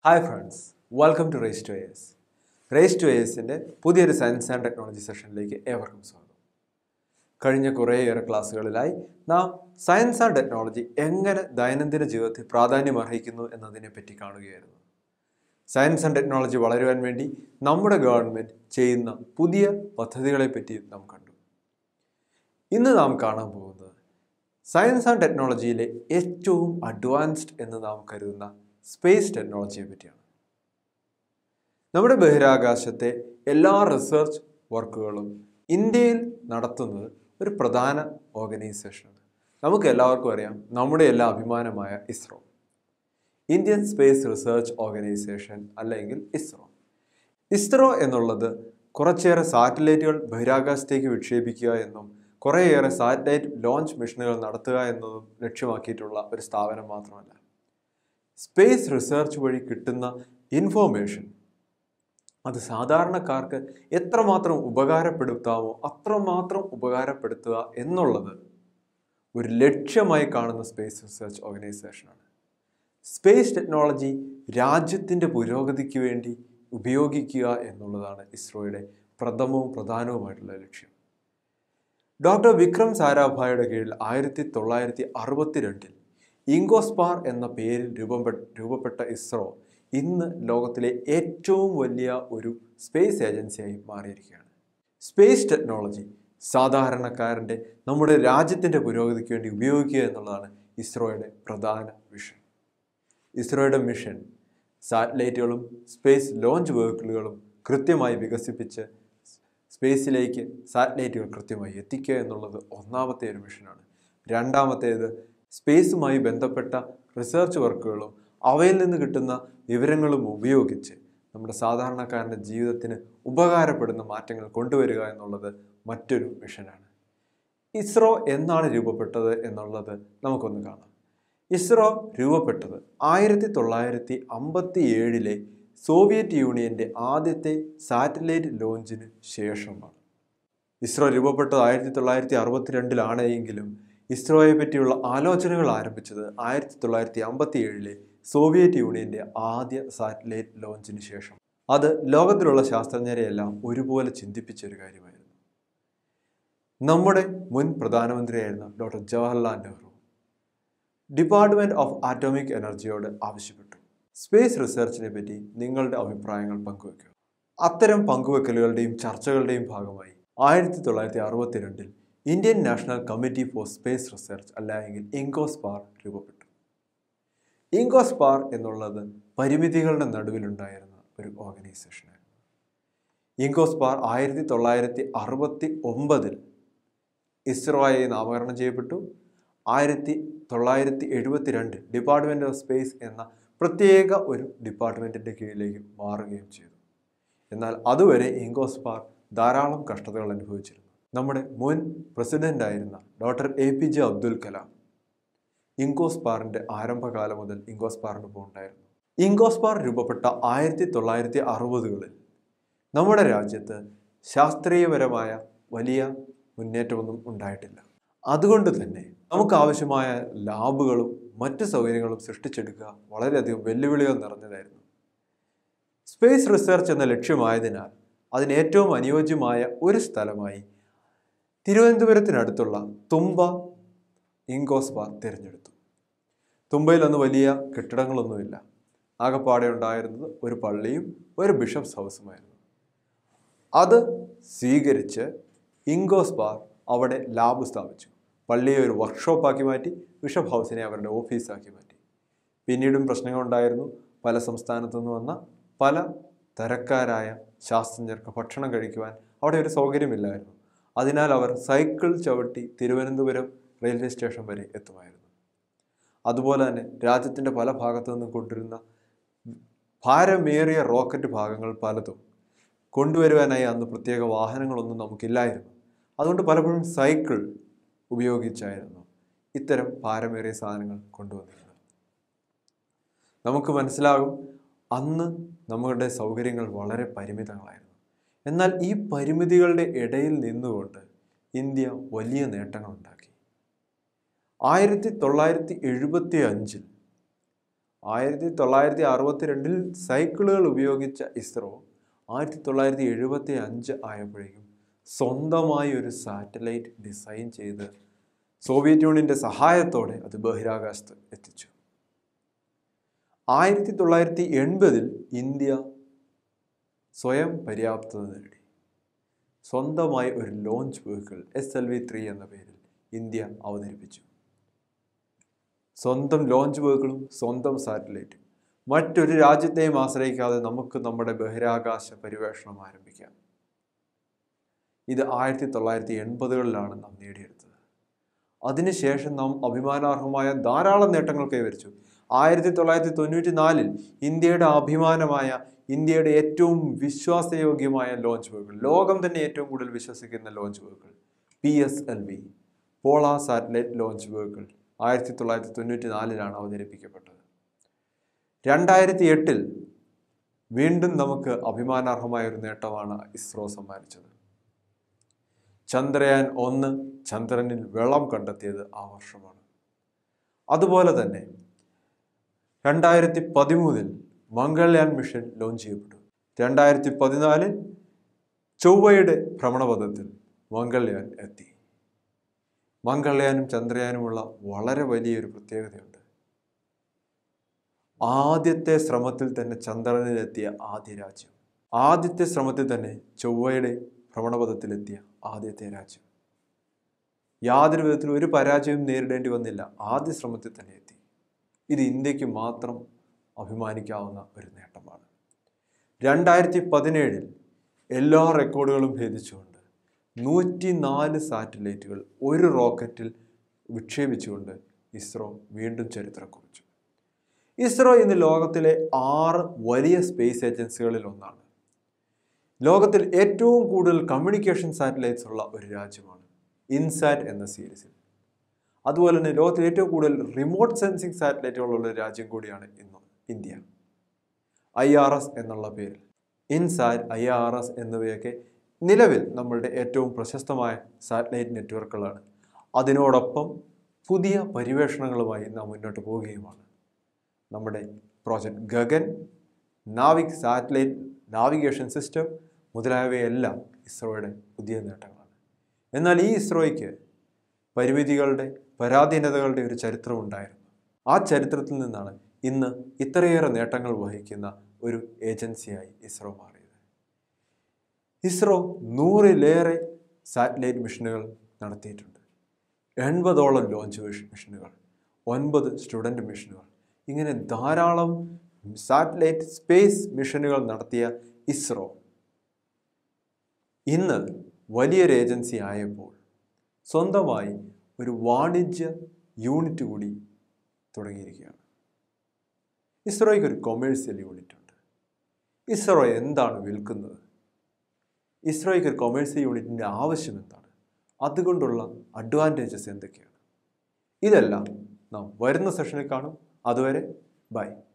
hi friends welcome to race to S race to എസിൻ്റെ പുതിയൊരു science and technology സെഷനിലേക്ക് ഏവർക്കും സ്വാഗതം കഴിഞ്ഞ കുറേയേറെ ക്ലാസ്സുകളിലായി നാം സയൻസ് ആൻഡ് ടെക്നോളജി എങ്ങനെ ദൈനംദിന ജീവിതത്തിൽ പ്രാധാന്യം അർഹിക്കുന്നു എന്നതിനെ പറ്റി കാണുകയായിരുന്നു സയൻസ് ആൻഡ് ടെക്നോളജി വളരുവാൻ വേണ്ടി നമ്മുടെ ഗവൺമെൻറ് ചെയ്യുന്ന പുതിയ പദ്ധതികളെ പറ്റി നാം കണ്ടു ഇന്ന് നാം കാണാൻ പോകുന്നത് സയൻസ് ആൻഡ് ടെക്നോളജിയിലെ ഏറ്റവും അഡ്വാൻസ്ഡ് എന്ന് നാം കരുതുന്ന സ്പേസ് ടെക്നോളജിയെ പറ്റിയാണ് നമ്മുടെ ബഹിരാകാശത്തെ എല്ലാ റിസർച്ച് വർക്കുകളും ഇന്ത്യയിൽ നടത്തുന്നത് ഒരു പ്രധാന ഓർഗനൈസേഷനാണ് നമുക്ക് എല്ലാവർക്കും അറിയാം നമ്മുടെ എല്ലാ അഭിമാനമായ ISRO Indian space research organisation അല്ലെങ്കിൽ ഇസ്രോ ഇസ്രോ എന്നുള്ളത് കുറച്ചേറെ സാറ്റലൈറ്റുകൾ ബഹിരാകാശത്തേക്ക് വിക്ഷേപിക്കുക എന്നും കുറേയേറെ സാറ്റലൈറ്റ് ലോഞ്ച് മിഷനുകൾ നടത്തുക എന്നതും ലക്ഷ്യമാക്കിയിട്ടുള്ള ഒരു സ്ഥാപനം മാത്രമല്ല സ്പേസ് റിസർച്ച് വഴി കിട്ടുന്ന ഇൻഫോർമേഷൻ അത് സാധാരണക്കാർക്ക് എത്രമാത്രം ഉപകാരപ്പെടുത്താമോ അത്രമാത്രം ഉപകാരപ്പെടുത്തുക എന്നുള്ളത് ഒരു ലക്ഷ്യമായി കാണുന്ന സ്പേസ് റിസർച്ച് ഓർഗനൈസേഷനാണ് സ്പേസ് ടെക്നോളജി രാജ്യത്തിൻ്റെ പുരോഗതിക്ക് വേണ്ടി ഉപയോഗിക്കുക എന്നുള്ളതാണ് ഇസ്രോയുടെ പ്രഥമവും പ്രധാനവുമായിട്ടുള്ള ലക്ഷ്യം ഡോക്ടർ വിക്രം സാരാഭായുടെ കീഴിൽ ആയിരത്തി തൊള്ളായിരത്തി അറുപത്തിരണ്ടിൽ ഇങ്കോസ്പാർ എന്ന പേരിൽ രൂപപ്പെട്ട രൂപപ്പെട്ട ഇസ്രോ ഇന്ന് ലോകത്തിലെ ഏറ്റവും വലിയ ഒരു സ്പേസ് ഏജൻസിയായി മാറിയിരിക്കുകയാണ് സ്പേസ് ടെക്നോളജി സാധാരണക്കാരൻ്റെ നമ്മുടെ രാജ്യത്തിൻ്റെ പുരോഗതിക്ക് വേണ്ടി ഉപയോഗിക്കുക എന്നുള്ളതാണ് ഇസ്രോയുടെ പ്രധാന വിഷൻ ഇസ്രോയുടെ മിഷൻ സാറ്റലൈറ്റുകളും സ്പേസ് ലോഞ്ച് വെഹിക്കിളുകളും കൃത്യമായി വികസിപ്പിച്ച് സ്പേസിലേക്ക് സാറ്റലൈറ്റുകൾ കൃത്യമായി എത്തിക്കുക എന്നുള്ളത് ഒന്നാമത്തെ ഒരു മിഷനാണ് രണ്ടാമത്തേത് സ്പേസുമായി ബന്ധപ്പെട്ട റിസർച്ച് വർക്കുകളും അവയിൽ നിന്ന് കിട്ടുന്ന വിവരങ്ങളും ഉപയോഗിച്ച് നമ്മുടെ സാധാരണക്കാരൻ്റെ ജീവിതത്തിന് ഉപകാരപ്പെടുന്ന മാറ്റങ്ങൾ കൊണ്ടുവരിക എന്നുള്ളത് മറ്റൊരു മിഷനാണ് ഇസ്രോ എന്നാണ് രൂപപ്പെട്ടത് എന്നുള്ളത് നമുക്കൊന്ന് കാണാം ഇസ്രോ രൂപപ്പെട്ടത് ആയിരത്തി തൊള്ളായിരത്തി അമ്പത്തി ഏഴിലെ സോവിയറ്റ് യൂണിയൻ്റെ ആദ്യത്തെ സാറ്റലൈറ്റ് ലോഞ്ചിന് ശേഷമാണ് ഇസ്രോ രൂപപ്പെട്ടത് ആയിരത്തി തൊള്ളായിരത്തി അറുപത്തിരണ്ടിലാണ് എങ്കിലും ഇസ്രോയെ പറ്റിയുള്ള ആലോചനകൾ ആരംഭിച്ചത് ആയിരത്തി തൊള്ളായിരത്തി അമ്പത്തി ഏഴിലെ സോവിയറ്റ് യൂണിയൻ്റെ ആദ്യ സാറ്റലൈറ്റ് ലോഞ്ചിന് ശേഷം അത് ലോകത്തിലുള്ള ശാസ്ത്രജ്ഞരെയെല്ലാം ഒരുപോലെ ചിന്തിപ്പിച്ച ഒരു കാര്യമായിരുന്നു നമ്മുടെ മുൻ പ്രധാനമന്ത്രിയായിരുന്ന doctor Jawaharlal Nehru department of atomic എനർജിയോട് ആവശ്യപ്പെട്ടു സ്പേസ് റിസർച്ചിനെ പറ്റി നിങ്ങളുടെ അഭിപ്രായങ്ങൾ പങ്കുവയ്ക്കുക അത്തരം പങ്കുവെക്കലുകളുടെയും ചർച്ചകളുടെയും ഭാഗമായി ആയിരത്തി തൊള്ളായിരത്തി അറുപത്തിരണ്ടിൽ Indian national committee for space research അല്ലെങ്കിൽ ഇങ്കോസ്പാർ രൂപപ്പെട്ടു ഇങ്കോസ്പാർ എന്നുള്ളത് പരിമിതികളുടെ നടുവിലുണ്ടായിരുന്ന ഒരു ഓർഗനൈസേഷനായിരുന്നു ഇങ്കോസ്പാർ ആയിരത്തി തൊള്ളായിരത്തി അറുപത്തി ഒമ്പതിൽ ഇസ്രോയായി നാമകരണം ചെയ്യപ്പെട്ടു ആയിരത്തി തൊള്ളായിരത്തി എഴുപത്തിരണ്ട് ഡിപ്പാർട്ട്മെൻറ്റ് ഓഫ് സ്പേസ് എന്ന പ്രത്യേക ഒരു ഡിപ്പാർട്ട്മെൻറ്റിൻ്റെ കീഴിലേക്ക് മാറുകയും ചെയ്തു എന്നാൽ അതുവരെ ഇങ്കോസ്പാർ ധാരാളം കഷ്ടതകൾ അനുഭവിച്ചിരുന്നു നമ്മുടെ മുൻ പ്രസിഡൻ്റായിരുന്ന doctor A P J Abdul Kalam ഇങ്കോസ്പാറിൻ്റെ ആരംഭകാലം മുതൽ ഇങ്കോസ്പാറിനൊപ്പം ഉണ്ടായിരുന്നു ഇങ്കോസ്പാർ രൂപപ്പെട്ട ആയിരത്തി തൊള്ളായിരത്തി അറുപതുകളിൽ നമ്മുടെ രാജ്യത്ത് ശാസ്ത്രീയപരമായ വലിയ മുന്നേറ്റമൊന്നും ഉണ്ടായിട്ടില്ല അതുകൊണ്ട് തന്നെ നമുക്ക് ആവശ്യമായ ലാബുകളും മറ്റ് സൗകര്യങ്ങളും സൃഷ്ടിച്ചെടുക്കുക വളരെയധികം വെല്ലുവിളികൾ നിറഞ്ഞതായിരുന്നു സ്പേസ് റിസർച്ച് എന്ന ലക്ഷ്യമായതിനാൽ അതിന് ഏറ്റവും അനുയോജ്യമായ ഒരു സ്ഥലമായി തിരുവനന്തപുരത്തിനടുത്തുള്ള തുമ്പ ഇങ്കോസ്പാർ തിരഞ്ഞെടുത്തു തുമ്പയിൽ അന്ന് വലിയ കെട്ടിടങ്ങളൊന്നുമില്ല ആകപ്പാടെ ഉണ്ടായിരുന്നത് ഒരു പള്ളിയും ഒരു ബിഷപ്സ് ഹൗസുമായിരുന്നു അത് സ്വീകരിച്ച് ഇങ്കോസ്പാർ അവിടെ ലാബ് സ്ഥാപിച്ചു പള്ളിയെ ഒരു വർക്ക്ഷോപ്പാക്കി മാറ്റി ബിഷപ്പ് ഹൗസിനെ അവരുടെ ഓഫീസാക്കി മാറ്റി പിന്നീടും പ്രശ്നങ്ങളുണ്ടായിരുന്നു പല സംസ്ഥാനത്തു നിന്ന് വന്ന പല തരക്കാരായ ശാസ്ത്രജ്ഞർക്ക് ഭക്ഷണം കഴിക്കുവാൻ അവിടെ ഒരു സൗകര്യമില്ലായിരുന്നു അതിനാൽ അവർ സൈക്കിൾ ചവിട്ടി തിരുവനന്തപുരം റെയിൽവേ സ്റ്റേഷൻ വരെ എത്തുമായിരുന്നു അതുപോലെ തന്നെ രാജ്യത്തിൻ്റെ പല ഭാഗത്തു നിന്നും കൊണ്ടുവരുന്ന ഭാരമേറിയ റോക്കറ്റ് ഭാഗങ്ങൾ പലതും കൊണ്ടുവരുവാനായി അന്ന് പ്രത്യേക വാഹനങ്ങളൊന്നും നമുക്കില്ലായിരുന്നു അതുകൊണ്ട് പലപ്പോഴും സൈക്കിൾ ഉപയോഗിച്ചായിരുന്നു ഇത്തരം ഭാരമേറിയ സാധനങ്ങൾ കൊണ്ടുവന്നിരുന്നത് നമുക്ക് മനസ്സിലാകും അന്ന് നമ്മുടെ സൗകര്യങ്ങൾ വളരെ പരിമിതങ്ങളായിരുന്നു എന്നാൽ ഈ പരിമിതികളുടെ ഇടയിൽ നിന്നുകൊണ്ട് ഇന്ത്യ വലിയ നേട്ടങ്ങളുണ്ടാക്കി ആയിരത്തി തൊള്ളായിരത്തി എഴുപത്തി അഞ്ചിൽ ആയിരത്തി തൊള്ളായിരത്തി അറുപത്തി രണ്ടിൽ സൈക്കിളുകൾ ഉപയോഗിച്ച ഇസ്രോ ആയിരത്തി തൊള്ളായിരത്തി എഴുപത്തി അഞ്ച് ആയപ്പോഴേക്കും സ്വന്തമായി ഒരു സാറ്റലൈറ്റ് ഡിസൈൻ ചെയ്ത് സോവിയറ്റ് യൂണിയൻ്റെ സഹായത്തോടെ അത് ബഹിരാകാശത്ത് എത്തിച്ചു ആയിരത്തി തൊള്ളായിരത്തി എൺപതിൽ ഇന്ത്യ സ്വയം പര്യാപ്തത നേടി സ്വന്തമായി ഒരു launch vehicle S L V three എന്ന പേരിൽ ഇന്ത്യ അവതരിപ്പിച്ചു സ്വന്തം ലോഞ്ച് വെഹിക്കിളും സ്വന്തം സാറ്റലൈറ്റും മറ്റൊരു രാജ്യത്തെയും ആശ്രയിക്കാതെ നമുക്ക് നമ്മുടെ ബഹിരാകാശ പരിവേഷണം ആരംഭിക്കാം ഇത് ആയിരത്തി തൊള്ളായിരത്തി എൺപതുകളിലാണ് നാം നേടിയെടുത്തത് അതിനുശേഷം നാം അഭിമാനാർഹമായ ധാരാളം നേട്ടങ്ങൾ കൈവരിച്ചു ആയിരത്തി തൊള്ളായിരത്തി തൊണ്ണൂറ്റി നാലിൽ ഇന്ത്യയുടെ അഭിമാനമായ ഇന്ത്യയുടെ ഏറ്റവും വിശ്വാസയോഗ്യമായ ലോഞ്ച് വെഹിക്കിൾ ലോകം തന്നെ ഏറ്റവും കൂടുതൽ വിശ്വസിക്കുന്ന launch vehicle P S L V polar satellite launch vehicle ആയിരത്തി തൊള്ളായിരത്തി തൊണ്ണൂറ്റി നാലിലാണ് അവതരിപ്പിക്കപ്പെട്ടത് രണ്ടായിരത്തി എട്ടിൽ വീണ്ടും നമുക്ക് അഭിമാനാർഹമായ ഒരു നേട്ടമാണ് ഇസ്രോ സമ്മാനിച്ചത് ചന്ദ്രയാൻ ഒന്ന് ചന്ദ്രനിൽ വെള്ളം കണ്ടെത്തിയത് ആ വർഷമാണ് അതുപോലെ തന്നെ രണ്ടായിരത്തി പതിമൂന്നിൽ മംഗൾയാൻ മിഷൻ ലോഞ്ച് ചെയ്യപ്പെട്ടു രണ്ടായിരത്തി പതിനാലിൽ ചൊവ്വയുടെ ഭ്രമണപഥത്തിൽ മംഗൾയാൻ എത്തി മംഗൾയാനും ചന്ദ്രയാനുമുള്ള വളരെ വലിയൊരു പ്രത്യേകതയുണ്ട് ആദ്യത്തെ ശ്രമത്തിൽ തന്നെ ചന്ദ്രനിലെത്തിയ ആദ്യ രാജ്യം ആദ്യത്തെ ശ്രമത്തിൽ തന്നെ ചൊവ്വയുടെ ഭ്രമണപഥത്തിലെത്തിയ ആദ്യത്തെ രാജ്യം യാതൊരു വിധത്തിലും ഒരു പരാജയവും നേരിടേണ്ടി വന്നില്ല ആദ്യ ശ്രമത്തിൽ തന്നെ എത്തി ഇത് ഇന്ത്യക്ക് മാത്രം അഭിമാനിക്കാവുന്ന ഒരു നേട്ടമാണ് രണ്ടായിരത്തി പതിനേഴിൽ എല്ലാ റെക്കോർഡുകളും ഭേദിച്ചുകൊണ്ട് നൂറ്റി നാല് സാറ്റലൈറ്റുകൾ ഒരു റോക്കറ്റിൽ വിക്ഷേപിച്ചുകൊണ്ട് ഇസ്രോ വീണ്ടും ചരിത്രം കുറിച്ചു ഇസ്രോ ഇന്ന് ലോകത്തിലെ ആറ് വലിയ സ്പേസ് ഏജൻസികളിൽ ഒന്നാണ് ലോകത്തിൽ ഏറ്റവും കൂടുതൽ കമ്മ്യൂണിക്കേഷൻ സാറ്റലൈറ്റ്സ് ഉള്ള ഒരു രാജ്യമാണ് ഇൻസാറ്റ് എന്ന സീരീസിൽ അതുപോലെ തന്നെ ലോകത്തിൽ ഏറ്റവും കൂടുതൽ റിമോട്ട് സെൻസിങ് സാറ്റലൈറ്റുകളുള്ള ഒരു രാജ്യം കൂടിയാണ് ഇന്ന് ഇന്ത്യ ഐ ആർ എസ് എന്നുള്ള പേരിൽ ഇൻസാറ്റ് ഐ ആർ എസ് എന്നിവയൊക്കെ നിലവിൽ നമ്മളുടെ ഏറ്റവും പ്രശസ്തമായ സാറ്റലൈറ്റ് നെറ്റ്വർക്കുകളാണ് അതിനോടൊപ്പം പുതിയ പരിവേഷണങ്ങളുമായി നാം മുന്നോട്ട് പോവുകയുമാണ് നമ്മുടെ project Gagan NavIC satellite navigation system മുതലായവയെല്ലാം ഇസ്രോയുടെ പുതിയ നേട്ടങ്ങളാണ് എന്നാൽ ഈ ഇസ്രോയ്ക്ക് പരിമിതികളുടെ പരാധീനതകളുടെ ഒരു ചരിത്രം ഉണ്ടായിരുന്നു ആ ചരിത്രത്തിൽ നിന്നാണ് ഇന്ന് ഇത്രയേറെ നേട്ടങ്ങൾ വഹിക്കുന്ന ഒരു ഏജൻസിയായി ഇസ്രോ മാറിയത് ഇസ്രോ നൂറിലേറെ സാറ്റലൈറ്റ് മിഷനുകൾ നടത്തിയിട്ടുണ്ട് എൺപതോളം ലോഞ്ച് മിഷനുകൾ ഒൻപത് സ്റ്റുഡൻറ് മിഷനുകൾ ഇങ്ങനെ ധാരാളം സാറ്റലൈറ്റ് സ്പേസ് മിഷനുകൾ നടത്തിയ ഇസ്രോ ഇന്ന് വലിയൊരു ഏജൻസി ആയപ്പോൾ സ്വന്തമായി ഒരു വാണിജ്യ യൂണിറ്റ് കൂടി തുടങ്ങിയിരിക്കുകയാണ് ഇസ്രോയ്ക്ക് ഒരു കൊമേഴ്സ്യൽ യൂണിറ്റ് ഉണ്ട് ഇസ്രോ എന്താണ് വിൽക്കുന്നത് ഇസ്രോയ്ക്ക് ഒരു കൊമേഴ്സ്യൽ യൂണിറ്റിൻ്റെ ആവശ്യം എന്താണ് അതുകൊണ്ടുള്ള അഡ്വാൻറ്റേജസ് എന്തൊക്കെയാണ് ഇതെല്ലാം നാം വരുന്ന സെഷനിൽ കാണും അതുവരെ ബൈ